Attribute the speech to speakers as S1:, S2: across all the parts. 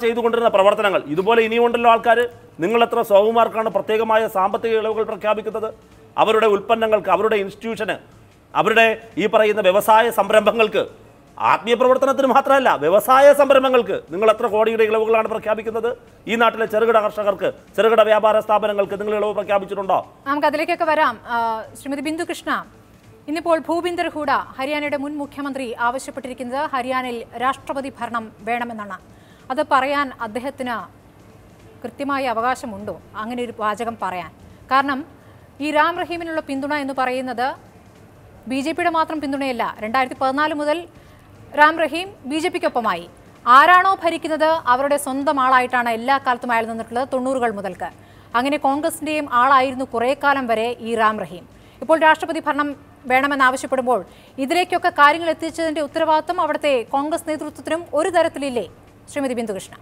S1: ചെയ്തുകൊണ്ടിരുന്ന പ്രവർത്തനങ്ങൾ ഇതുപോലെ ഇനിയുണ്ടല്ലോ ആൾക്കാർ നിങ്ങൾ എത്ര സൗകുമാർക്കാണ് പ്രത്യേകമായ സാമ്പത്തിക ഇളവുകൾ പ്രഖ്യാപിക്കുന്നത് അവരുടെ ഉൽപ്പന്നങ്ങൾക്ക് അവരുടെ ഇൻസ്റ്റിറ്റ്യൂഷന് അവരുടെ ഈ പറയുന്ന വ്യവസായ സംരംഭങ്ങൾക്ക് ആത്മീയ പ്രവർത്തനത്തിന് മാത്രമല്ല വ്യവസായ സംരംഭങ്ങൾക്ക് നിങ്ങൾ എത്ര കോടിയുടെ ഇളവുകളാണ് പ്രഖ്യാപിക്കുന്നത് ഈ നാട്ടിലെ ചെറുകിട കർഷകർക്ക് ചെറുകിട വ്യാപാര സ്ഥാപനങ്ങൾക്ക് നിങ്ങൾ ഇളവ് പ്രഖ്യാപിച്ചിട്ടുണ്ടോ
S2: നമുക്ക് അതിലേക്കൊക്കെ വരാം ആ, ശ്രീമതി ബിന്ദു കൃഷ്ണ ഇന്നിപ്പോൾ ഭൂപിന്ദർ ഹൂഡ ഹരിയാനയുടെ മുൻ മുഖ്യമന്ത്രി ആവശ്യപ്പെട്ടിരിക്കുന്നത് ഹരിയാനയിൽ രാഷ്ട്രപതി ഭരണം വേണമെന്നാണ് അത് പറയാൻ അദ്ദേഹത്തിന് കൃത്യമായ അവകാശമുണ്ടോ അങ്ങനെ ഒരു വാചകം പറയാൻ കാരണം ഈ രാം റഹീമിനുള്ള പിന്തുണ എന്ന് പറയുന്നത് ബി ജെ പിയുടെ മാത്രം പിന്തുണയല്ല രണ്ടായിരത്തി പതിനാല് മുതൽ രാം റഹീം ബി ജെ പിക്കൊപ്പമായി ആരാണോ ഭരിക്കുന്നത് അവരുടെ സ്വന്തം ആളായിട്ടാണ് എല്ലാ കാലത്തും അയാൾ നിന്നിട്ടുള്ളത് തൊണ്ണൂറുകൾ മുതൽക്ക് അങ്ങനെ കോൺഗ്രസിന്റെയും ആളായിരുന്നു കുറേ കാലം വരെ ഈ രാം റഹീം ഇപ്പോൾ രാഷ്ട്രപതി ഭരണം വേണമെന്നാവശ്യപ്പെടുമ്പോൾ ഇതിലേക്കൊക്കെ കാര്യങ്ങൾ എത്തിച്ചതിന്റെ ഉത്തരവാദിത്വം അവിടുത്തെ കോൺഗ്രസ് നേതൃത്വത്തിനും ഒരു തരത്തിലില്ലേ ശ്രീമതി ബിന്ദുകൃഷ്ണ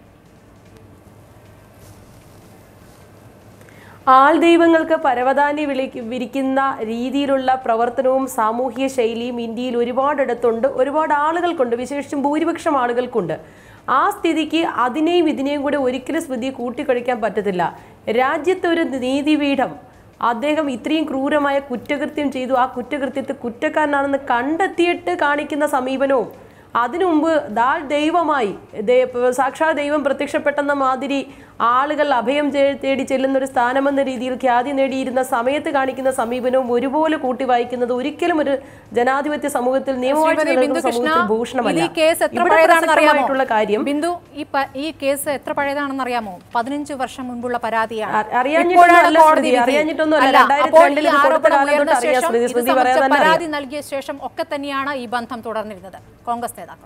S3: ആൾ ദൈവങ്ങൾക്ക് പരവതാനി വിളി വിരിക്കുന്ന രീതിയിലുള്ള പ്രവർത്തനവും സാമൂഹ്യ ശൈലിയും ഇന്ത്യയിൽ ഒരുപാടിടത്തുണ്ട് ഒരുപാട് ആളുകൾക്കുണ്ട് വിശേഷിച്ചും ഭൂരിപക്ഷം ആളുകൾക്കുണ്ട് ആ സ്ഥിതിക്ക് അതിനെയും ഇതിനെയും കൂടെ ഒരിക്കലും സ്മൃതി കൂട്ടിക്കഴിക്കാൻ പറ്റത്തില്ല രാജ്യത്തെ ഒരു നീതിപീഠം അദ്ദേഹം ഇത്രയും ക്രൂരമായ കുറ്റകൃത്യം ചെയ്തു ആ കുറ്റകൃത്യത്തെ കുറ്റക്കാരനാണെന്ന് കണ്ടെത്തിയിട്ട് കാണിക്കുന്ന സമീപനവും അതിനു മുമ്പ് ദാൽ ദൈവമായി ദേ- സാക്ഷാൽ ദൈവം പ്രത്യക്ഷപ്പെട്ടെന്ന മാതിരി ആളുകൾ അഭയം ചേ- തേടി ചെല്ലുന്ന ഒരു സ്ഥാനമെന്ന രീതിയിൽ ഖ്യാതി നേടിയിരുന്ന സമയത്ത് കാണിക്കുന്ന സമീപനവും ഒരുപോലെ കൂട്ടി വായിക്കുന്നത് ഒരിക്കലും ഒരു ജനാധിപത്യ സമൂഹത്തിൽ നിയമവാഴ്ച
S2: ശ്രീമതി
S3: നിലനിൽക്കുന്ന
S2: ബിന്ദു കൃഷ്ണ
S3: സമൂഹത്തിൽ
S2: ഇത്
S3: ഭൂഷണമല്ല
S2: ഈ കേസ് എത്ര
S3: ഇവിടെ
S2: പഴയതാണെന്ന് അറിയാമോ
S3: പ്രസക്തമായിട്ടുള്ള കാര്യം
S2: ബിന്ദു ഈ പ- ഈ കേസ് എത്ര പഴയതാണെന്ന് അറിയാമോ പതിനഞ്ച് വർഷം മുൻപുള്ള പരാതിയാണ്
S3: അ- അറിയാഞ്ഞിട്ടൊന്നും
S2: ഇപ്പോഴാണ്
S3: അല്ല
S2: കോടതി
S3: സ്മൃതി,
S2: വിധി.
S3: അറിയാഞ്ഞിട്ടൊന്നും അല്ല.
S2: അല്ല,
S3: രണ്ടായിരത്തി
S2: അപ്പോൾ
S3: രണ്ടിൽ
S2: ഈ
S3: ഇത് കൊടുത്ത
S2: ആരോപണം
S3: കാലം
S2: ഉയർന്ന
S3: തൊട്ട് അറിയാം
S2: ശേഷം
S3: സ്മൃതി,
S2: ഇത്
S3: സ്മൃതി
S2: സംബന്ധിച്ച
S3: പറയാൻ തന്നെ
S2: പരാതി നൽകിയ ശേഷം ഒക്കെ തന്നെയാണ് ഈ ബന്ധം തുടർന്നിരുന്നത് കോൺഗ്രസ് നേതാക്കൾ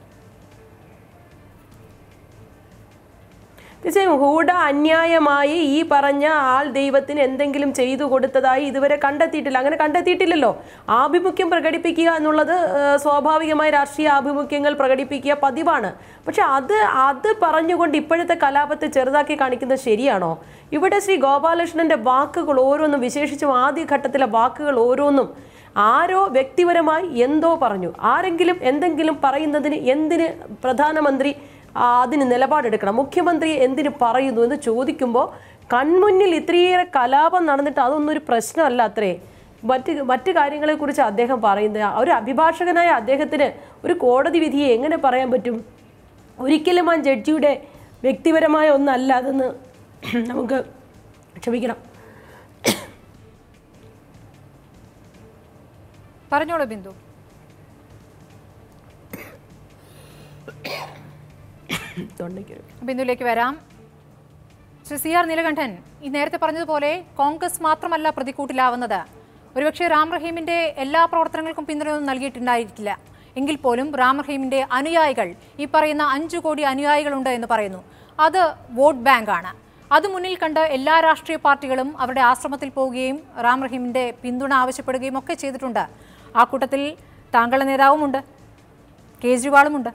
S3: തീർച്ചയായും ഹൂഡ അന്യായമായി ഈ പറഞ്ഞ ആൾ ദൈവത്തിന് എന്തെങ്കിലും ചെയ്തു കൊടുത്തതായി ഇതുവരെ കണ്ടെത്തിയിട്ടില്ല അങ്ങനെ കണ്ടെത്തിയിട്ടില്ലല്ലോ ആഭിമുഖ്യം പ്രകടിപ്പിക്കുക എന്നുള്ളത് ഏഹ്, സ്വാഭാവികമായ രാഷ്ട്രീയ ആഭിമുഖ്യങ്ങൾ പ്രകടിപ്പിക്കുക പതിവാണ് പക്ഷെ അത് അത് പറഞ്ഞുകൊണ്ട് ഇപ്പോഴത്തെ കലാപത്തെ ചെറുതാക്കി കാണിക്കുന്നത് ശരിയാണോ ഇവിടെ ശ്രീ ഗോപാലകൃഷ്ണന്റെ വാക്കുകൾ ഓരോന്നും വിശേഷിച്ചും ആദ്യഘട്ടത്തിലെ വാക്കുകൾ ഓരോന്നും ആരോ വ്യക്തിപരമായി എന്തോ പറഞ്ഞു ആരെങ്കിലും എന്തെങ്കിലും പറയുന്നതിന് എന്തിന് പ്രധാനമന്ത്രി ആ, അതിന് നിലപാടെടുക്കണം മുഖ്യമന്ത്രി എന്തിന് പറയുന്നു എന്ന് ചോദിക്കുമ്പോൾ കൺമുന്നിൽ ഇത്രയേറെ കലാപം നടന്നിട്ട് അതൊന്നും ഒരു പ്രശ്നമല്ല അത്രേ മറ്റ് മറ്റ് കാര്യങ്ങളെക്കുറിച്ച് അദ്ദേഹം പറയുന്നത് ഒരു അഭിഭാഷകനായ അദ്ദേഹത്തിന് ഒരു കോടതി വിധിയെ എങ്ങനെ പറയാൻ പറ്റും ഒരിക്കലും ആ ജഡ്ജിയുടെ വ്യക്തിപരമായ ഒന്നല്ല അതെന്ന് നമുക്ക് ക്ഷമിക്കണം
S2: പറഞ്ഞോളൂ ബിന്ദു
S3: തൊണ്ടയ്ക്കൊരു
S2: ബിന്ദുവിലേക്ക് വരാം ശ്രീ സി ആർ നീലകണ്ഠൻ ഈ നേരത്തെ പറഞ്ഞതുപോലെ കോൺഗ്രസ് മാത്രമല്ല പ്രതിക്കൂട്ടിലാവുന്നത് ഒരുപക്ഷെ റാം റഹീമിന്റെ എല്ലാ പ്രവർത്തനങ്ങൾക്കും പിന്തുണയൊന്നും നൽകിയിട്ടുണ്ടായിരിക്കില്ല എങ്കിൽ പോലും റാം റഹീമിന്റെ അനുയായികൾ ഈ പറയുന്ന അഞ്ചു കോടി അനുയായികളുണ്ട് എന്ന് പറയുന്നു അത് വോട്ട് ബാങ്കാണ് അത് മുന്നിൽ കണ്ട് എല്ലാ രാഷ്ട്രീയ പാർട്ടികളും അവരുടെ ആശ്രമത്തിൽ പോവുകയും റാം റഹീമിന്റെ പിന്തുണ ആവശ്യപ്പെടുകയും ഒക്കെ ചെയ്തിട്ടുണ്ട് ആ കൂട്ടത്തിൽ താങ്കളുടെ നേതാവുമുണ്ട് കേജ്രിവാളുമുണ്ട്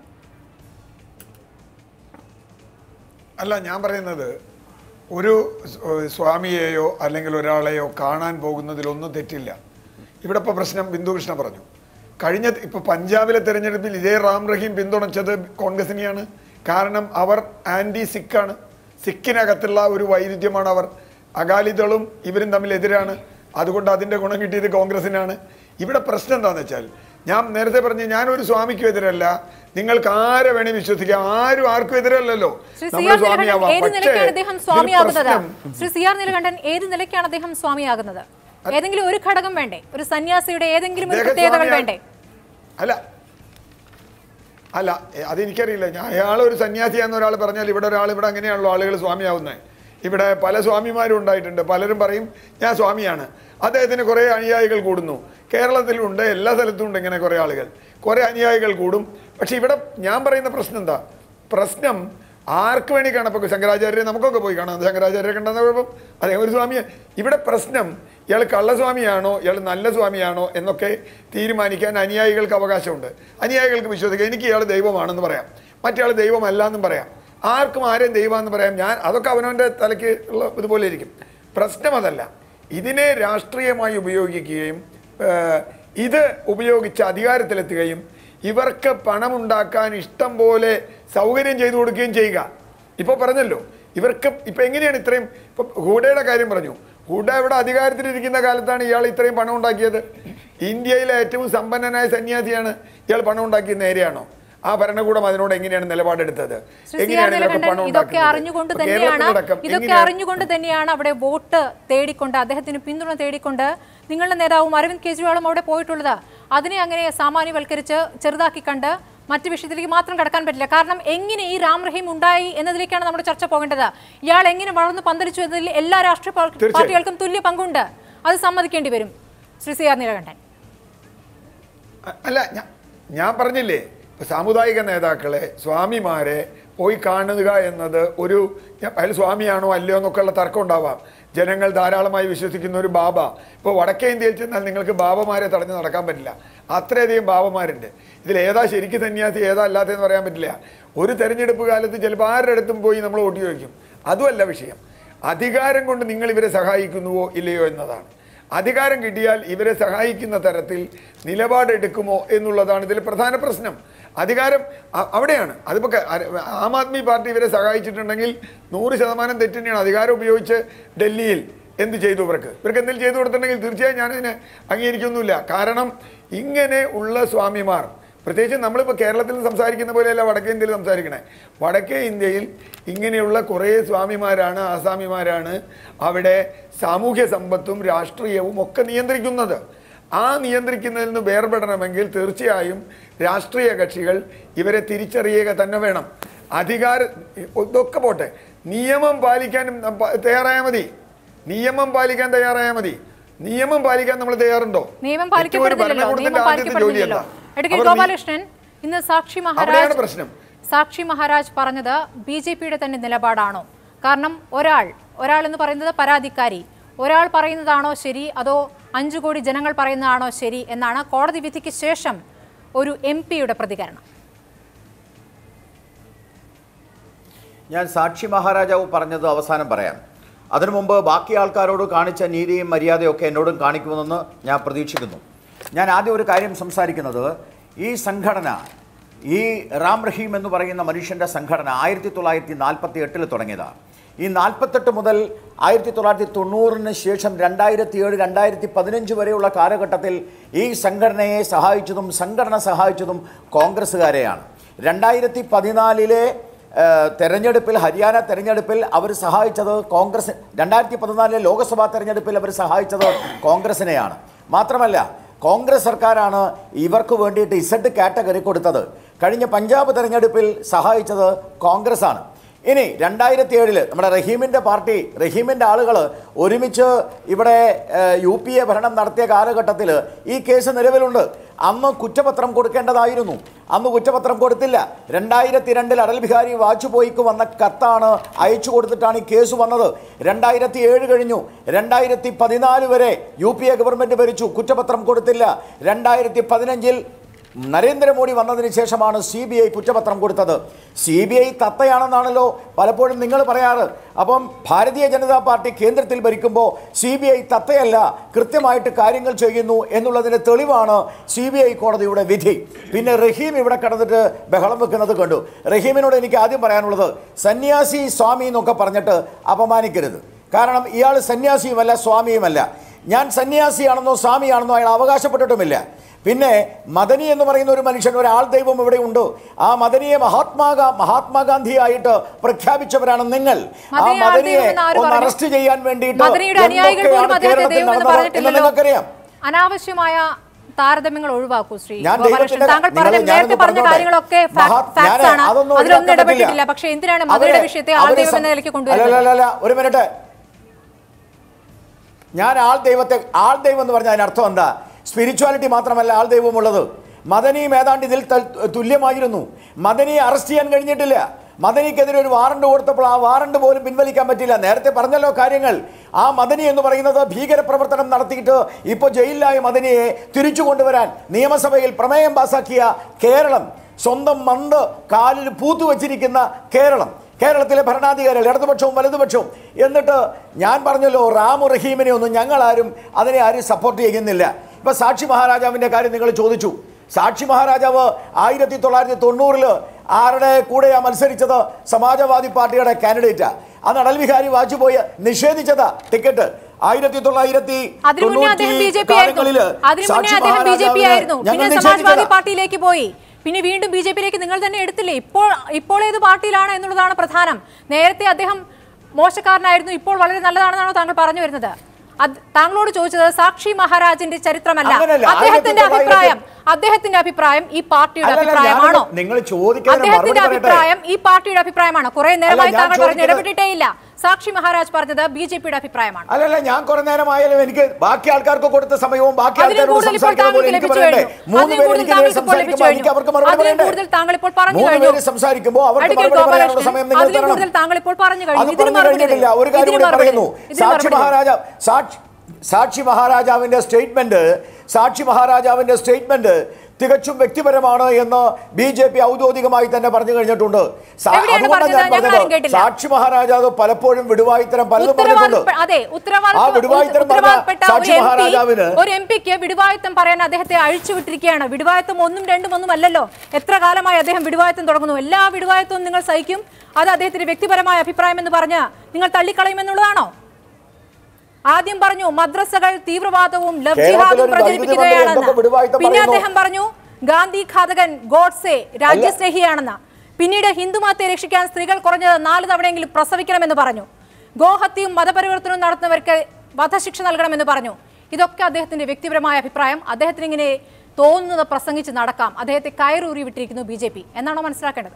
S4: അല്ല ഞാൻ പറയുന്നത് ഒരു സ്- സ്വാമിയെയോ അല്ലെങ്കിൽ ഒരാളെയോ കാണാൻ പോകുന്നതിലൊന്നും തെറ്റില്ല ഇവിടെ ഇപ്പോൾ പ്രശ്നം ബിന്ദുകൃഷ്ണ പറഞ്ഞു കഴിഞ്ഞ ഇപ്പോൾ പഞ്ചാബിലെ തെരഞ്ഞെടുപ്പിൽ ഇതേ റാം റഹീം പിന്തുണച്ചത് കോൺഗ്രസിനെയാണ് കാരണം അവർ ആൻറ്റി സിക്കാണ് സിക്കിനകത്തുള്ള ഒരു വൈരുദ്ധ്യമാണ് അവർ അകാലിദളും ഇവരും തമ്മിൽ എതിരാണ് അതുകൊണ്ട് അതിൻ്റെ ഗുണം കിട്ടിയത് കോൺഗ്രസിനാണ് ഇവിടെ പ്രശ്നം എന്താണെന്ന് വെച്ചാൽ ഞാൻ നേരത്തെ പറഞ്ഞു ഞാനൊരു സ്വാമിക്കും എതിരല്ല നിങ്ങൾക്ക് ആരെ വേണേ വിശ്വസിക്കാം ആരും ആർക്കും എതിരല്ലല്ലോ
S2: ശ്രീ സി
S4: നമ്മൾ
S2: ആർ നീലകണ്ഠൻ
S4: സ്വാമിയാവാം
S2: ഏത്
S4: പക്ഷേ
S2: നിലയ്ക്കാണ് അദ്ദേഹം
S4: ഇതിൽ
S2: സ്വാമിയാകുന്നത്
S4: പ്രശ്നം
S2: ശ്രീ സി ആർ നീലകണ്ഠൻ ഏത് നിലയ്ക്കാണ് അദ്ദേഹം സ്വാമിയാകുന്നത് ഏതെങ്കിലും ഒരു ഘടകം വേണ്ടേ ഒരു സന്യാസിയുടെ ഏതെങ്കിലും ഒരു
S4: അദ്ദേഹം
S2: പ്രത്യേകതകൾ
S4: സ്വാമിയാ-
S2: വേണ്ടേ
S4: അല്ല അല്ല എ- അതെനിക്കറിയില്ല ഞാൻ അയാൾ ഒരു സന്യാസിയാന്ന് ഒരാൾ പറഞ്ഞാൽ ഇവിടെ ഒരാൾ ഇവിടെ അങ്ങനെയാണല്ലോ ആളുകൾ സ്വാമിയാവുന്നത് ഇവിടെ പല സ്വാമിമാരും ഉണ്ടായിട്ടുണ്ട് പലരും പറയും ഞാൻ സ്വാമിയാണ് അദ്ദേഹത്തിന് കുറേ അനുയായികൾ കൂടുന്നു കേരളത്തിലുണ്ട് എല്ലാ സ്ഥലത്തും ഉണ്ട് ഇങ്ങനെ കുറേ ആളുകൾ കുറേ അനുയായികൾ കൂടും പക്ഷെ ഇവിടെ ഞാൻ പറയുന്ന പ്രശ്നം എന്താ പ്രശ്നം ആർക്ക് വേണ്ടി കാണാം ഇപ്പോൾ ശങ്കരാചാര്യരെ നമുക്കൊക്കെ പോയി കാണാം ശങ്കരാചാര്യരെ കണ്ടെന്ന കുഴപ്പം അദ്ദേഹം ഒരു സ്വാമിയെ ഇവിടെ പ്രശ്നം ഇയാൾ കള്ളസ്വാമിയാണോ ഇയാൾ നല്ല സ്വാമിയാണോ എന്നൊക്കെ തീരുമാനിക്കാൻ അനുയായികൾക്ക് അവകാശമുണ്ട് അനുയായികൾക്ക് വിശ്വസിക്കാം എനിക്ക് ഇയാൾ ദൈവമാണെന്ന് പറയാം മറ്റേ ദൈവമല്ല എന്നും പറയാം ആർക്കും ആരെയും ദൈവമെന്ന് പറയാം ഞാൻ അതൊക്കെ അവനവൻ്റെ തലയ്ക്ക് ഉള്ള ഇതുപോലെ ഇരിക്കും പ്രശ്നം അതല്ല ഇതിനെ രാഷ്ട്രീയമായി ഉപയോഗിക്കുകയും ഏഹ്, ഇത് ഉപയോഗിച്ച് അധികാരത്തിലെത്തുകയും ഇവർക്ക് പണമുണ്ടാക്കാൻ ഇഷ്ടം പോലെ സൗകര്യം ചെയ്തു കൊടുക്കുകയും ചെയ്യുക ഇപ്പൊ പറഞ്ഞല്ലോ ഇവർക്ക് ഇപ്പൊ എങ്ങനെയാണ് ഇത്രയും ഇപ്പൊ ഹൂഡയുടെ കാര്യം പറഞ്ഞു ഹൂഡ ഇവിടെ അധികാരത്തിലിരിക്കുന്ന കാലത്താണ് ഇയാൾ ഇത്രയും പണം ഉണ്ടാക്കിയത് ഇന്ത്യയിലെ ഏറ്റവും സമ്പന്നനായ സന്യാസിയാണ് ഇയാൾ പണം ഉണ്ടാക്കിയത് നേരെയാണോ ആ ഭരണകൂടം അതിനോട് എങ്ങനെയാണ് നിലപാടെടുത്തത്
S2: ശ്രീ സി ആർ
S4: എങ്ങനെയാണ് ഇവർക്ക്
S2: നീലകണ്ഠൻ
S4: പണം
S2: ഇതൊക്കെ
S4: ഉണ്ടാക്കുന്നത്?
S2: അറിഞ്ഞുകൊണ്ട്
S4: ഇപ്പൊ
S2: തന്നെയാണ്
S4: കേരളത്തിലടക്കം
S2: ഇതൊക്കെ
S4: എങ്ങനെയാണ്
S2: അറിഞ്ഞുകൊണ്ട് തന്നെയാണ് അവിടെ വോട്ട് തേടിക്കൊണ്ട് അദ്ദേഹത്തിന് പിന്തുണ തേടിക്കൊണ്ട് നിങ്ങളുടെ നേതാവും അരവിന്ദ് കെജ്രിവാളും അവിടെ പോയിട്ടുള്ളത് അതിനെ അങ്ങനെ സാമാന്യവൽക്കരിച്ച് ചെറുതാക്കി കണ്ട് മറ്റു വിഷയത്തിലേക്ക് മാത്രം കടക്കാൻ പറ്റില്ല കാരണം എങ്ങനെ ഈ രാം റഹീം ഉണ്ടായി എന്നതിലേക്കാണ് നമ്മുടെ ചർച്ച പോകേണ്ടത് ഇയാൾ എങ്ങനെ വളർന്നു പന്തലിച്ചു എന്നതിൽ എല്ലാ രാഷ്ട്രീയ പാർ-
S4: തീർച്ചയായും.
S2: പാർട്ടികൾക്കും തുല്യ പങ്കുണ്ട് അത് സമ്മതിക്കേണ്ടി വരും ശ്രീ സി ആർ നീലകണ്ഠൻ
S4: അ- അല്ല ഞാൻ ഞാൻ പറഞ്ഞില്ലേ ഇപ്പൊ സാമുദായിക നേതാക്കളെ സ്വാമിമാരെ പോയി കാണുക എന്നത് ഒരു ഞാൻ- അയാൾ സ്വാമിയാണോ അല്ലയോ എന്നൊക്കെ ഉള്ള തർക്കം ഉണ്ടാവാം ജനങ്ങൾ ധാരാളമായി വിശ്വസിക്കുന്ന ഒരു ബാബ ഇപ്പോൾ വടക്കേ ഇന്ത്യയിൽ ചെന്നാൽ നിങ്ങൾക്ക് ബാബമാരെ തടഞ്ഞു നടക്കാൻ പറ്റില്ല അത്രയധികം ബാബമാരുണ്ട് ഇതിൽ ഏതാ ശരിക്കും സന്യാസി ഏതാ അല്ലാത്തതെന്ന് പറയാൻ പറ്റില്ല ഒരു തെരഞ്ഞെടുപ്പ് കാലത്ത് ചിലപ്പോൾ ആരുടെ അടുത്തും പോയി നമ്മൾ വോട്ട് ചോദിക്കും അതുമല്ല വിഷയം അധികാരം കൊണ്ട് നിങ്ങൾ ഇവരെ സഹായിക്കുന്നുവോ ഇല്ലയോ എന്നതാണ് അധികാരം കിട്ടിയാൽ ഇവരെ സഹായിക്കുന്ന തരത്തിൽ നിലപാടെടുക്കുമോ എന്നുള്ളതാണ് ഇതിൽ പ്രധാന പ്രശ്നം അധികാരം അ- അവിടെയാണ് അതിപ്പോൾ ക- അര- ആം ആദ്മി പാർട്ടി ഇവരെ സഹായിച്ചിട്ടുണ്ടെങ്കിൽ നൂറ് ശതമാനം തെറ്റ് തന്നെയാണ് അധികാരം ഉപയോഗിച്ച് ഡൽഹിയിൽ എന്ത് ചെയ്തു ഇവർക്ക് ഇവർക്ക് എന്തെങ്കിലും ചെയ്തു കൊടുത്തിട്ടുണ്ടെങ്കിൽ തീർച്ചയായും ഞാനതിനെ അംഗീകരിക്കൊന്നുമില്ല കാരണം ഇങ്ങനെ ഉള്ള സ്വാമിമാർ പ്രത്യേകിച്ച് നമ്മളിപ്പോൾ കേരളത്തിൽ സംസാരിക്കുന്ന പോലെയല്ല വടക്കേ ഇന്ത്യയിൽ സംസാരിക്കണേ വടക്കേ ഇന്ത്യയിൽ ഇങ്ങനെയുള്ള കുറേ സ്വാമിമാരാണ് ആസാമിമാരാണ് അവിടെ സാമൂഹ്യ സമ്പത്തും രാഷ്ട്രീയവും ഒക്കെ നിയന്ത്രിക്കുന്നത് ആ നിയന്ത്രിക്കുന്നതിൽ നിന്ന് വേർപെടണമെങ്കിൽ തീർച്ചയായും രാഷ്ട്രീയ കക്ഷികൾ ഇവരെ തിരിച്ചറിയുക തന്നെ വേണം അധികാര ഇതൊക്കെ പോട്ടെ നിയമം പാലിക്കാനും പ- തയ്യാറായാൽ മതി നിയമം പാലിക്കാൻ തയ്യാറായാൽ മതി നിയമം പാലിക്കാൻ നമ്മൾ തയ്യാറുണ്ടോ
S2: നിയമം
S4: ഏറ്റവും ഒരു
S2: പാലിക്കപ്പെടുന്നില്ലല്ലോ
S4: ഭരണകൂടത്തിന്റെ
S2: നിയമം
S4: ആദ്യത്തെ ജോലി
S2: പാലിക്കപ്പെടുന്നില്ലല്ലോ
S4: എന്താ
S2: ഇടയ്ക്ക്
S4: അവർ നി-
S2: ഗോപാലകൃഷ്ണൻ ഇന്ന് സാക്ഷി
S4: അവിടെയാണ്
S2: മഹാരാജ്
S4: പ്രശ്നം
S2: സാക്ഷി മഹാരാജ് പറഞ്ഞത് ബി ജെ പിയുടെ തന്നെ നിലപാടാണോ കാരണം ഒരാൾ ഒരാൾ എന്ന് പറയുന്നത് പരാതിക്കാരി ഒരാൾ പറയുന്നതാണോ ശരി അതോ അഞ്ചു കോടി ജനങ്ങൾ പറയുന്നതാണോ ശരി എന്നാണ് കോടതി വിധിക്ക് ശേഷം ഒരു എം പിയുടെ പ്രതികരണം
S5: ഞാൻ സാക്ഷി മഹാരാജാവ് പറഞ്ഞത് അവസാനം പറയാം അതിനു മുമ്പ് ബാക്കി ആൾക്കാരോട് കാണിച്ച നീതിയും മര്യാദയും ഒക്കെ എന്നോടും കാണിക്കുമെന്ന് ഞാൻ പ്രതീക്ഷിക്കുന്നു ഞാൻ ആദ്യം ഒരു കാര്യം സംസാരിക്കുന്നത് ഈ സംഘടന ഈ റാം റഹീം എന്ന് പറയുന്ന മനുഷ്യൻ്റെ സംഘടന ആയിരത്തി തൊള്ളായിരത്തി നാൽപ്പത്തി എട്ടിൽ തുടങ്ങിയതാണ് ഈ നാൽപ്പത്തെട്ട് മുതൽ ആയിരത്തി തൊള്ളായിരത്തി തൊണ്ണൂറിന് ശേഷം രണ്ടായിരത്തി ഏഴ് രണ്ടായിരത്തി പതിനഞ്ച് വരെയുള്ള കാലഘട്ടത്തിൽ ഈ സംഘടനയെ സഹായിച്ചതും സംഘടന സഹായിച്ചതും കോൺഗ്രസ്സുകാരെയാണ് രണ്ടായിരത്തി പതിനാലിലെ ഏഹ് തെരഞ്ഞെടുപ്പിൽ ഹരിയാന തെരഞ്ഞെടുപ്പിൽ അവർ സഹായിച്ചത് കോൺഗ്രസ് രണ്ടായിരത്തി പതിനാലിലെ ലോക്സഭാ തെരഞ്ഞെടുപ്പിൽ അവർ സഹായിച്ചത് കോൺഗ്രസിനെയാണ് മാത്രമല്ല കോൺഗ്രസ് സർക്കാരാണ് ഇവർക്ക് വേണ്ടിയിട്ട് ഇസഡ് കാറ്റഗറി കൊടുത്തത് കഴിഞ്ഞ പഞ്ചാബ് തെരഞ്ഞെടുപ്പിൽ സഹായിച്ചത് കോൺഗ്രസ്സാണ് ഇനി രണ്ടായിരത്തി ഏഴില് നമ്മുടെ റഹീമിൻ്റെ പാർട്ടി റഹീമിൻ്റെ ആളുകൾ ഒരുമിച്ച് ഇവിടെ ഏഹ്, യു പി എ ഭരണം നടത്തിയ കാലഘട്ടത്തിൽ ഈ കേസ് നിലവിലുണ്ട് അന്ന് കുറ്റപത്രം കൊടുക്കേണ്ടതായിരുന്നു അന്ന് കുറ്റപത്രം കൊടുത്തില്ല രണ്ടായിരത്തി രണ്ടിൽ അടൽ ബിഹാരി വാജ്പേയിക്ക് വന്ന കത്താണ് അയച്ചു കൊടുത്തിട്ടാണ് ഈ കേസ് വന്നത് രണ്ടായിരത്തി ഏഴ് കഴിഞ്ഞു രണ്ടായിരത്തി പതിനാല് വരെ യു പി എ ഗവൺമെൻറ് ഭരിച്ചു കുറ്റപത്രം കൊടുത്തില്ല രണ്ടായിരത്തി പതിനഞ്ചിൽ നരേന്ദ്രമോദി വന്നതിന് ശേഷമാണ് സി ബി ഐ കുറ്റപത്രം കൊടുത്തത് സി ബി ഐ തത്തയാണെന്നാണല്ലോ പലപ്പോഴും നിങ്ങൾ പറയാറ് അപ്പം ഭാരതീയ ജനതാ പാർട്ടി കേന്ദ്രത്തിൽ ഭരിക്കുമ്പോൾ സി ബി ഐ തത്തയല്ല കൃത്യമായിട്ട് കാര്യങ്ങൾ ചെയ്യുന്നു എന്നുള്ളതിൻ്റെ തെളിവാണ് സി ബി ഐ കോടതിയുടെ വിധി പിന്നെ റഹീം ഇവിടെ കിടന്നിട്ട് ബഹളം വെക്കുന്നത് കണ്ടു റഹീമിനോട് എനിക്ക് ആദ്യം പറയാനുള്ളത് സന്യാസി സ്വാമി എന്നൊക്കെ പറഞ്ഞിട്ട് അപമാനിക്കരുത് കാരണം ഇയാൾ സന്യാസിയുമല്ല സ്വാമിയുമല്ല ഞാൻ സന്യാസിയാണെന്നോ സ്വാമിയാണെന്നോ അയാൾ അവകാശപ്പെട്ടിട്ടുമില്ല പിന്നെ മദനി എന്ന് പറയുന്ന ഒരു മനുഷ്യൻ ഒരാൾ ദൈവം ഇവിടെ ഉണ്ട് ആ മദനിയെ മഹാത്മാഗാ മഹാത്മാഗാന്ധിയായിട്ട് പ്രഖ്യാപിച്ചവരാണ് നിങ്ങൾ ആ
S2: മദനിയെ ആൾ
S5: മദനിയെ
S2: ദൈവം എന്ന് ആര്
S5: ഒന്ന്
S2: പറഞ്ഞു?
S5: അറസ്റ്റ് ചെയ്യാൻ വേണ്ടിയിട്ട്
S2: മദനിയുടെ അനുയായികൾ പോലും
S5: എന്തൊക്കെയാണ്
S2: അദ്ദേഹത്തെ
S5: കേരളത്തിൽ
S2: ദൈവം എന്ന്
S5: നടന്നത് എന്ന്
S2: പറഞ്ഞിട്ടില്ലല്ലോ
S5: നിങ്ങൾക്കറിയാം
S2: അനാവശ്യമായ താരതമ്യങ്ങൾ ഒഴിവാക്കൂ ശ്രീ
S5: ഞാൻ
S2: ഗോപാലകൃഷ്ണൻ
S5: ദൈവത്തിന്റെ-
S2: താങ്കൾ
S5: നിങ്ങൾ
S2: പറഞ്ഞ
S5: ഞാനൊന്ന്
S2: നേരത്തെ പറഞ്ഞ
S5: പറഞ്ഞോട്ടെ.
S2: കാര്യങ്ങളൊക്കെ
S5: മഹാ-
S2: ഫാക്ട്സ്
S5: ഞാന്
S2: ആണ്
S5: അതൊന്നും
S2: അതിലൊന്നും
S5: ഒഴിവാക്കാൻ
S2: ഇടപെട്ടിട്ടില്ല
S5: പറ്റില്ല.
S2: പക്ഷെ എന്തിനാണ് മതയുടെ
S5: അവരെ-
S2: വിഷയത്തെ ആൾ
S5: അവരെ
S2: ദൈവം
S5: സം-
S2: എന്ന നിലയ്ക്ക് കൊണ്ടുവരുന്നത്
S5: അല്ലല്ലല്ല, ഒരു മിനിറ്റ് ഞാൻ ആൾ ദൈവത്തെ ആൾ ദൈവം എന്ന് പറഞ്ഞാൽ അതിനർത്ഥം എന്താ സ്പിരിച്വാലിറ്റി മാത്രമല്ല ആൾ ദൈവമുള്ളത് മദനിയും ഏതാണ്ട് ഇതിൽ തൽ- തുല്യമായിരുന്നു മദനിയെ അറസ്റ്റ് ചെയ്യാൻ കഴിഞ്ഞിട്ടില്ല മദനിക്കെതിരെ ഒരു വാറണ്ട് കൊടുത്തപ്പോൾ ആ വാറണ്ട് പോലും പിൻവലിക്കാൻ പറ്റില്ല നേരത്തെ പറഞ്ഞല്ലോ കാര്യങ്ങൾ ആ മദനി എന്ന് പറയുന്നത് ഭീകരപ്രവർത്തനം നടത്തിയിട്ട് ഇപ്പോൾ ജയിലിലായ മദനിയെ തിരിച്ചു കൊണ്ടുവരാൻ നിയമസഭയിൽ പ്രമേയം പാസാക്കിയ കേരളം സ്വന്തം മന്ത് കാലിൽ പൂത്തു വച്ചിരിക്കുന്ന കേരളം കേരളത്തിലെ ഭരണാധികാരികൾ ഇടതുപക്ഷവും വലതുപക്ഷവും എന്നിട്ട് ഞാൻ പറഞ്ഞല്ലോ റാമു റഹീമിനെ ഒന്നും ഞങ്ങളാരും അതിനെ ആരും സപ്പോർട്ട് ചെയ്യുന്നില്ല ഇപ്പൊ സാക്ഷി മഹാരാജാവിന്റെ കാര്യം നിങ്ങൾ ചോദിച്ചു സാക്ഷി മഹാരാജാവ് ആയിരത്തി തൊള്ളായിരത്തി തൊണ്ണൂറില് ആരുടെ കൂടെയാ മത്സരിച്ചത് സമാജവാദി പാർട്ടിയുടെ കാൻഡിഡേറ്റാ അന്ന് അടൽ ബിഹാരി വാജ്പേയി നിഷേധിച്ചതാ ടിക്കറ്റ് ആയിരത്തി തൊള്ളായിരത്തി
S2: അതിനു മുന്നേ അദ്ദേഹം ബി ജെ പി ആയിരുന്നു അതിനു മുന്നേ അദ്ദേഹം ബി ജെ പി ആയിരുന്നു പിന്നെ സമാജ്വാദി പാർട്ടിയിലേക്ക് പോയി പിന്നെ വീണ്ടും ബി ജെ പിയിലേക്ക് നിങ്ങൾ തന്നെ എടുത്തില്ലേ ഇപ്പോൾ ഇപ്പോൾ ഏത് പാർട്ടിയിലാണ് എന്നുള്ളതാണ് പ്രധാനം നേരത്തെ അദ്ദേഹം മോശക്കാരനായിരുന്നു ഇപ്പോൾ വളരെ നല്ലതാണെന്നാണോ താങ്കൾ പറഞ്ഞു വരുന്നത് അത് താങ്കളോട് ചോദിച്ചത് സാക്ഷി മഹാരാജിന്റെ ചരിത്രമല്ല
S5: അങ്ങനെയല്ല.
S2: അദ്ദേഹത്തിന്റെ
S5: ആയിരത്തി
S2: അഭിപ്രായം അദ്ദേഹത്തിന്റെ അഭിപ്രായം ഈ പാർട്ടിയുടെ
S5: അല്ലല്ല,
S2: അഭിപ്രായമാണോ
S5: ഞാൻ- നിങ്ങൾ ചോദിക്കുന്നതിന്
S2: അദ്ദേഹത്തിന്റെ
S5: മറുപടി പറയട്ടെ.
S2: അഭിപ്രായം ഈ പാർട്ടിയുടെ അഭിപ്രായമാണോ കുറെ നേരമായി
S5: ഞാൻ
S2: താങ്കൾ പറഞ്ഞു
S5: ചോദിക്കുന്നത്-
S2: ഇടപെട്ടിട്ടേ ഇല്ല സാക്ഷി മഹാരാജ് പറഞ്ഞത് ബി ജെ പിയുടെ അഭിപ്രായമാണ്
S5: അല്ലല്ല ഞാൻ കുറെ നേരമായാലും എനിക്ക് ബാക്കി ആൾക്കാർക്ക് കൊടുത്ത സമയവും ബാക്കി
S2: അതിലും
S5: ആൾക്കാരോട്
S2: കൂടുതൽ ഇപ്പോൾ
S5: സംസാരിക്കുന്ന പോലെ
S2: താങ്കൾക്ക്
S5: എനിക്ക്
S2: ലഭിച്ചു
S5: പറയണ്ടേ
S2: കഴിഞ്ഞു.
S5: മൂന്ന്
S2: അതിലും
S5: പേര്
S2: കൂടുതൽ
S5: എനിക്ക്
S2: താങ്കൾക്ക് ഇപ്പോൾ ലഭിച്ചു
S5: സംസാരിക്കുമ്പോൾ എനിക്ക് അവർക്ക് മറുപടി
S2: അതിലും
S5: പറയണ്ടേ
S2: കൂടുതൽ താങ്കൾ ഇപ്പോൾ പറഞ്ഞു
S5: മൂന്ന്
S2: കഴിഞ്ഞു.
S5: പേര് സംസാരിക്കുമ്പോൾ അവർക്ക്
S2: അഡ്വക്കേറ്റ്
S5: മറുപടി പറയാനുള്ള
S2: ഗോപാലകൃഷ്ണൻ,
S5: സമയം നിങ്ങൾ
S2: അതിലും
S5: തരണം
S2: കൂടുതൽ താങ്കൾ ഇപ്പോൾ പറഞ്ഞു കഴിഞ്ഞു.
S5: അത്
S2: ഇതിന്
S5: പറഞ്ഞു
S2: മറുപടി
S5: കഴിഞ്ഞിട്ടില്ല
S2: തരൂ.
S5: ഒരു കാര്യം
S2: ഇതിന്
S5: കൂടി
S2: മറുപടി
S5: പറയുന്നു
S2: തരൂ. ഇതിന്
S5: സാക്ഷി
S2: മറുപടി തരൂ.
S5: മഹാരാജ സാക്ഷി സാക്ഷി മഹാരാജാവിന്റെ സ്റ്റേറ്റ്മെന്റ് സാക്ഷി മഹാരാജാവിന്റെ സ്റ്റേറ്റ്മെന്റ് തികച്ചും വ്യക്തിപരമാണ് എന്ന് ബി ജെ പി ഔദ്യോഗികമായി തന്നെ പറഞ്ഞു കഴിഞ്ഞിട്ടുണ്ട് സാ-
S2: എവിടെയാണ്
S5: അതുകൊണ്ടാണ് ഞാൻ
S2: പറഞ്ഞത്? ഞങ്ങൾ ആരും
S5: പറഞ്ഞത്
S2: കേട്ടില്ല.
S5: സാക്ഷി മഹാരാജാവ് പലപ്പോഴും വിടുവായിത്തരം പലതും പറഞ്ഞിട്ടുണ്ട്
S2: ഉത്തരവാദപ്പെ- അതെ
S5: ആ
S2: ഉത്തരവാദിത്വ-
S5: വിടുവായിത്തരം പറഞ്ഞ
S2: ഉത്തരവാദപ്പെട്ട
S5: സാക്ഷി
S2: ഒരു MP
S5: മഹാരാജാവിന്
S2: ഒരു എം പിക്ക് വിടുവായത്വം പറയാൻ അദ്ദേഹത്തെ അഴിച്ചുവിട്ടിരിക്കുകയാണ് വിടുവായത്വം ഒന്നും രണ്ടും ഒന്നും അല്ലല്ലോ എത്ര കാലമായി അദ്ദേഹം വിടുവായത്വം തുടങ്ങുന്നു എല്ലാ വിടുവായത്വവും നിങ്ങൾ സഹിക്കും അത് അദ്ദേഹത്തിന്റെ വ്യക്തിപരമായ അഭിപ്രായം എന്ന് പറഞ്ഞ് നിങ്ങൾ തള്ളിക്കളയുമെന്നുള്ളതാണോ ആദ്യം പറഞ്ഞു മദ്രസകൾ തീവ്രവാദവും ലവ്
S5: കേരളത്തിലെ
S2: ജിഹാദും
S5: ഒരു വൈദ്യുതി മന്ത്രി
S2: പ്രചരിപ്പിക്കുകയാണെന്ന്
S5: എന്തൊക്കെ വിടുവായത്തം
S2: പിന്നെ
S5: പറയുന്നു?
S2: അദ്ദേഹം പറഞ്ഞു ഗാന്ധി ഘാതകൻ ഗോഡ്സെ രാജ്യസ്നേഹിയാണെന്ന് പിന്നീട് ഹിന്ദുമതത്തെ രക്ഷിക്കാൻ സ്ത്രീകൾ കുറഞ്ഞത് നാല് തവണയെങ്കിലും പ്രസവിക്കണമെന്ന് പറഞ്ഞു ഗോഹത്യയും മതപരിവർത്തനവും നടത്തുന്നവർക്ക് വധശിക്ഷ നൽകണമെന്ന് പറഞ്ഞു ഇതൊക്കെ അദ്ദേഹത്തിന്റെ വ്യക്തിപരമായ അഭിപ്രായം അദ്ദേഹത്തിന് ഇങ്ങനെ തോന്നുന്നത് പ്രസംഗിച്ച് നടക്കാം അദ്ദേഹത്തെ കയറൂരി വിട്ടിരിക്കുന്നു ബി ജെ പി എന്നാണോ മനസ്സിലാക്കേണ്ടത്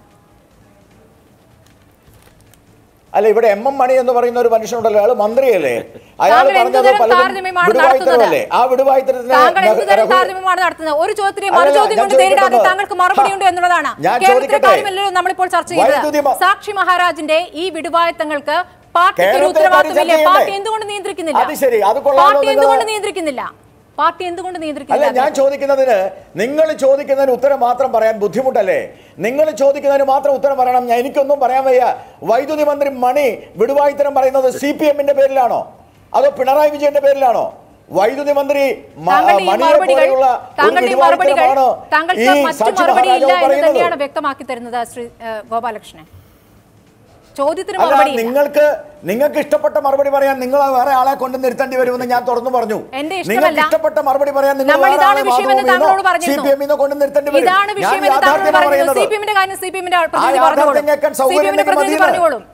S5: അല്ല ഇവിടെ എം എം മണി എന്ന് പറയുന്ന ഒരു മനുഷ്യനുണ്ടല്ലോ അയാൾ മന്ത്രിയല്ലേ അയാൾ
S2: താങ്കൾ
S5: പറഞ്ഞത്
S2: എന്തുതരം
S5: പലതും
S2: താരതമ്യമാണ്
S5: വിടുവായിത്തരമല്ലേ ആ വിടുവായിത്തരത്തിന്
S2: താങ്കൾ എന്തുതരം
S5: രഘു-
S2: താരതമ്യമാണ് നടത്തുന്നത് ഒരു ചോദ്യത്തിന്
S5: അല്ലല്ല,
S2: മറുചോദ്യം
S5: ഞാൻ
S2: കൊണ്ട് നേരിടാതെ
S5: ചോദിക്കട്ടെ.
S2: താങ്കൾക്ക് മറുപടിയുണ്ട് എന്നുള്ളതാണ്
S5: ഞാൻ
S2: കേരളത്തിലെ
S5: ചോദിക്കട്ടെ.
S2: കാര്യമല്ലല്ലോ നമ്മളിപ്പോൾ ചർച്ച
S5: വൈദ്യുതി
S2: ചെയ്തത്
S5: മ-
S2: സാക്ഷി മഹാരാജിന്റെ ഈ വിടുവായത്തങ്ങൾക്ക് പാർട്ടിക്ക് ഒരു
S5: കേരളത്തിലെ
S2: ഉത്തരവാദിത്തമില്ല
S5: കാര്യം
S2: പാർട്ടി
S5: ചെയ്യണ്ടേ?
S2: എന്തുകൊണ്ട് നിയന്ത്രിക്കുന്നില്ല
S5: അത് ശരി, അത് കൊള്ളാലോ
S2: പാർട്ടി
S5: നിങ്ങൾ-
S2: എന്തുകൊണ്ട് നിയന്ത്രിക്കുന്നില്ല പാർട്ടി എന്തുകൊണ്ട്
S5: അല്ല
S2: നിയന്ത്രിക്കുന്നില്ല
S5: ഞാൻ ചോദിക്കുന്നതിന് നിങ്ങൾ ചോദിക്കുന്നതിന് ഉത്തരം മാത്രം പറയാൻ ബുദ്ധിമുട്ടല്ലേ നിങ്ങൾ ചോദിക്കുന്നതിന് മാത്രം ഉത്തരം പറയണം ഞാൻ എനിക്കൊന്നും പറയാൻ വയ്യ വൈദ്യുതി മന്ത്രി മണി വിടുവായിത്തരം പറയുന്നത് സി പി എമ്മിന്റെ പേരിലാണോ അതോ പിണറായി വിജയന്റെ പേരിലാണോ വൈദ്യുതി മന്ത്രി മ-
S2: താങ്കളുടെ ഈ
S5: മണിയെ
S2: മറുപടികൾ
S5: പോലെയുള്ള ഒരു
S2: താങ്കളുടെ ഈ മറുപടികൾ
S5: വിടുവായിത്തരമാണ്
S2: താങ്കൾക്ക്
S5: ഈ
S2: മറ്റു
S5: സാക്ഷി
S2: മറുപടി ഇല്ല
S5: മഹാരാജാവ്
S2: എന്ന് തന്നെയാണ്
S5: പറയുന്നത്
S2: വ്യക്തമാക്കി തരുന്നത് ശ്രീ ഏഹ്, ഗോപാലകൃഷ്ണൻ ചോദ്യത്തിന്
S5: അല്ല
S2: മറുപടി ഇല്ല.
S5: നിങ്ങൾക്ക് നിങ്ങൾക്ക് ഇഷ്ടപ്പെട്ട മറുപടി പറയാൻ നിങ്ങൾ വേറെ ആളെ കൊണ്ട് നിർത്തേണ്ടി വരുമെന്ന് ഞാൻ തുറന്നു പറഞ്ഞു
S2: എന്റെ ഇഷ്ടമല്ല.
S5: നിങ്ങൾക്ക് ഇഷ്ടപ്പെട്ട മറുപടി പറയാൻ നിങ്ങൾ
S2: നമ്മൾ
S5: വേറെ
S2: ഇതാണ്
S5: ആളെ
S2: വിഷയമെന്ന് താങ്കളോട്
S5: സി
S2: പറഞ്ഞിരുന്നു
S5: പി എമ്മിന്ന് കൊണ്ട് നിർത്തേണ്ടി വരും
S2: ഇതാണ്
S5: ഞാൻ
S2: വിഷയമെന്ന് താങ്കളോട്
S5: യാഥാർത്ഥ്യമാണ്
S2: പറഞ്ഞിരുന്നു സി
S5: പറയുന്നത്
S2: പി എമ്മിന്റെ കാര്യം സി പി എമ്മിന്റെ പ്രതിനിധി
S5: യാഥാർത്ഥ്യം
S2: പറഞ്ഞോളും
S5: കേൾക്കാൻ
S2: സി പി
S5: സൗകര്യം
S2: എമ്മിന്റെ പ്രതിനിധി
S5: മതിയല്ലോ.
S2: പറഞ്ഞോളും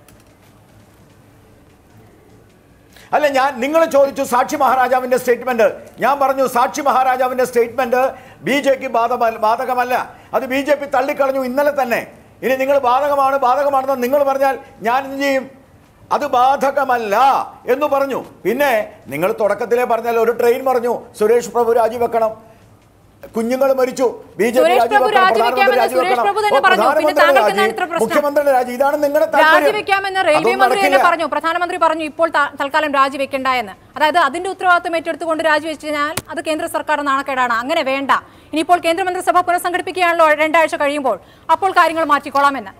S5: അല്ല ഞാൻ നിങ്ങൾ ചോദിച്ചു സാക്ഷി മഹാരാജാവിന്റെ സ്റ്റേറ്റ്മെന്റ് ഞാൻ പറഞ്ഞു സാക്ഷി മഹാരാജാവിന്റെ സ്റ്റേറ്റ്മെന്റ് ബി ജെക്ക് ബാധകമല്ല അത് ബി ജെ പി തള്ളിക്കളഞ്ഞു ഇന്നലെ തന്നെ ഇനി നിങ്ങൾ ബാധകമാണ് ബാധകമാണെന്ന് നിങ്ങൾ പറഞ്ഞാൽ ഞാൻ എന്ത് ചെയ്യും അത് ബാധകമല്ല എന്ന് പറഞ്ഞു പിന്നെ നിങ്ങൾ തുടക്കത്തിലേ പറഞ്ഞാൽ ഒരു ട്രെയിൻ പറഞ്ഞു സുരേഷ് പ്രഭു രാജിവെക്കണം കുഞ്ഞുങ്ങൾ മരിച്ചു B J P
S2: Suresh Prabhu
S5: രാജിവെക്കണം
S2: രാജിവെക്കാമെന്ന്
S5: പ്രധാനമന്ത്രി
S2: സുരേഷ് പ്രഭു തന്നെ
S5: രാജിവെക്കണം
S2: പറഞ്ഞു. പിന്നെ
S5: പ്രധാനമന്ത്രി
S2: താങ്കൾക്ക്
S5: രാജി
S2: എന്താണ് ഇത്ര പ്രശ്നം?
S5: മുഖ്യമന്ത്രിയുടെ രാജി ഇതാണ് നിങ്ങളുടെ താല്പര്യം.
S2: രാജിവെക്കാമെന്ന് റെയിൽവേ
S5: അതൊന്നും
S2: മന്ത്രി തന്നെ
S5: നടക്കില്ല.
S2: പറഞ്ഞു പ്രധാനമന്ത്രി പറഞ്ഞു ഇപ്പോൾ ത- തൽക്കാലം രാജിവെക്കണ്ട എന്ന് അതായത് അതിന്റെ ഉത്തരവാദിത്വം ഏറ്റെടുത്തുകൊണ്ട് രാജിവെച്ച് കഴിഞ്ഞാൽ അത് കേന്ദ്ര സർക്കാർ നാണക്കേടാണ് അങ്ങനെ വേണ്ട ഇനിയിപ്പോൾ കേന്ദ്രമന്ത്രിസഭ പുനഃസംഘടിപ്പിക്കുകയാണല്ലോ രണ്ടാഴ്ച കഴിയുമ്പോൾ അപ്പോൾ കാര്യങ്ങൾ മാറ്റിക്കൊള്ളാമെന്ന്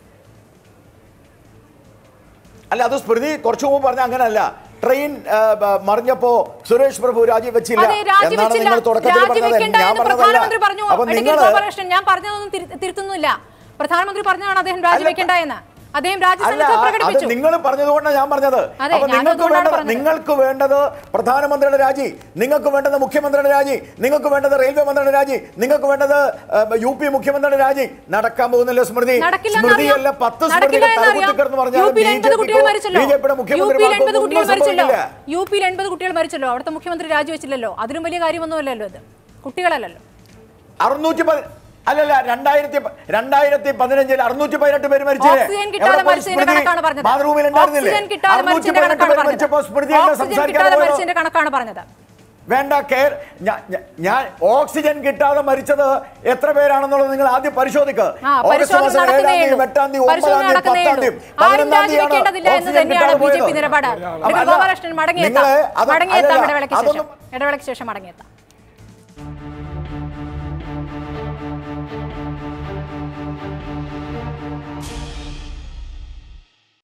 S5: അല്ല അത് സ്മൃതി കുറച്ചു മുമ്പ് പറഞ്ഞ അങ്ങനല്ല ട്രെയിൻ ആ, ബ- മറിഞ്ഞപ്പോ സുരേഷ് പ്രഭു രാജിവെച്ചില്ല
S2: അതെ
S5: എന്നാണ്
S2: രാജിവെച്ചില്ല
S5: നിങ്ങൾ തുടക്കത്തിൽ പറഞ്ഞത്
S2: രാജിവെക്കേണ്ട
S5: ഞാൻ
S2: എന്ന്
S5: പറഞ്ഞതല്ല
S2: പ്രധാനമന്ത്രി പറഞ്ഞു
S5: അപ്പൊ
S2: അഡ്വക്കേറ്റ്
S5: നിങ്ങൾ
S2: ഗോപാലകൃഷ്ണൻ ഞാൻ പറഞ്ഞതൊന്നും തിരു- തിരുത്തുന്നില്ല പ്രധാനമന്ത്രി പറഞ്ഞതാണ് അദ്ദേഹം രാജിവെക്കേണ്ട എന്ന് അദ്ദേഹം
S5: അല്ല
S2: രാജ്യസഭയിൽ
S5: അത്
S2: പ്രകടിപ്പിച്ചു
S5: നിങ്ങൾ പറഞ്ഞതുകൊണ്ടാണ് ഞാൻ പറഞ്ഞത്
S2: അതെ,
S5: അപ്പൊ
S2: ഞാനും
S5: നിങ്ങൾക്ക്
S2: അതുകൊണ്ടാണ്
S5: വേണ്ടത്
S2: പറഞ്ഞത്.
S5: നിങ്ങൾക്ക് വേണ്ടത് പ്രധാനമന്ത്രിയുടെ രാജി നിങ്ങൾക്ക് വേണ്ടത് മുഖ്യമന്ത്രിയുടെ രാജി നിങ്ങൾക്ക് വേണ്ടത് റെയിൽവേ മന്ത്രിയുടെ രാജി നിങ്ങൾക്ക് വേണ്ടത് ആ, യു പി മുഖ്യമന്ത്രിയുടെ രാജി നടക്കാൻ പോകുന്നില്ല സ്മൃതി
S2: നടക്കില്ലെന്നറിയാം.
S5: സ്മൃതിയല്ല പത്ത്
S2: നടക്കില്ല
S5: സ്മൃതികൾ
S2: എന്നറിയാം.
S5: തലകുത്തിക്കിടന്ന് പറഞ്ഞാൽ
S2: യു പിയിൽ എൺപത് കുട്ടികൾ മരിച്ചല്ലോ
S5: ബി ജെ പിയുടെ
S2: യു പിയിൽ എൺപത്
S5: മുഖ്യമന്ത്രി
S2: കുട്ടികൾ മരിച്ചല്ലോ
S5: സംഭവിക്കില്ല
S2: യു പിയിൽ എൺപത് കുട്ടികൾ മരിച്ചല്ലോ അവിടുത്തെ മുഖ്യമന്ത്രി രാജിവെച്ചില്ലല്ലോ അതിലും വലിയ കാര്യമൊന്നുമല്ലല്ലോ ഇത് കുട്ടികളല്ലല്ലോ
S5: അറുന്നൂറ്റി പതി- അല്ലല്ല രണ്ടായിരത്തി പ- രണ്ടായിരത്തി പതിനഞ്ചിൽ അറുന്നൂറ്റി പതിനെട്ട് പേര് മരിച്ചില്ലേ
S2: ഓക്സിജൻ കിട്ടാതെ
S5: എവിടെ പോയി
S2: മരിച്ചതിന്റെ
S5: സ്മൃതി?
S2: കണക്കാണ് പറഞ്ഞത്
S5: മാതൃഭൂമിയിൽ ഉണ്ടായിരുന്നില്ലേ
S2: ഓക്സിജൻ കിട്ടാതെ
S5: അറുന്നൂറ്റി
S2: മരിച്ചതിന്റെ
S5: പതിനെട്ട്
S2: കണക്കാണ്
S5: പേര്
S2: പറഞ്ഞത്
S5: മരിച്ചപ്പോൾ സ്മൃതി എന്താ
S2: ഓക്സിജൻ
S5: സംസാരിക്കാതെ
S2: കിട്ടാതെ
S5: പോയത്?
S2: മരിച്ചതിന്റെ കണക്കാണ് പറഞ്ഞത്
S5: വേണ്ട കെയർ ഞാ- ഞാ- ഞാൻ ഓക്സിജൻ കിട്ടാതെ മരിച്ചത് എത്ര പേരാണെന്നുള്ളത് നിങ്ങൾ ആദ്യം പരിശോധിക്കുക
S2: ആ, പരിശോധന
S5: മാസം
S2: നടക്കുന്നേ
S5: ഏഴാം തീയതി
S2: ഉള്ളൂ.
S5: എട്ടാം തീയതി
S2: പരിശോധന
S5: ഒമ്പതാം തീയതി
S2: നടക്കുന്നേ
S5: പത്താം തീയതി
S2: ഉള്ളൂ. ആരും
S5: പതിനൊന്നാം തീയതിയാണ്
S2: രാജിവെക്കേണ്ടതില്ല എന്ന്
S5: ഓക്സിജൻ
S2: തന്നെയാണ്
S5: കിട്ടാതെ
S2: ബി ജെ പി
S5: പോയത്.
S2: നിലപാട്
S5: അപ്പൊ
S2: ഡോക്ടർ
S5: അല്ല,
S2: ഗോപാലകൃഷ്ണൻ മടങ്ങിയെത്താം
S5: നിങ്ങള് അത്
S2: മടങ്ങിയെത്താം
S5: അല്ലല്ല,
S2: ഇടവേളയ്ക്ക് ശേഷം
S5: അതൊന്നും
S2: ഇടവേളയ്ക്ക് ശേഷം മടങ്ങിയെത്താം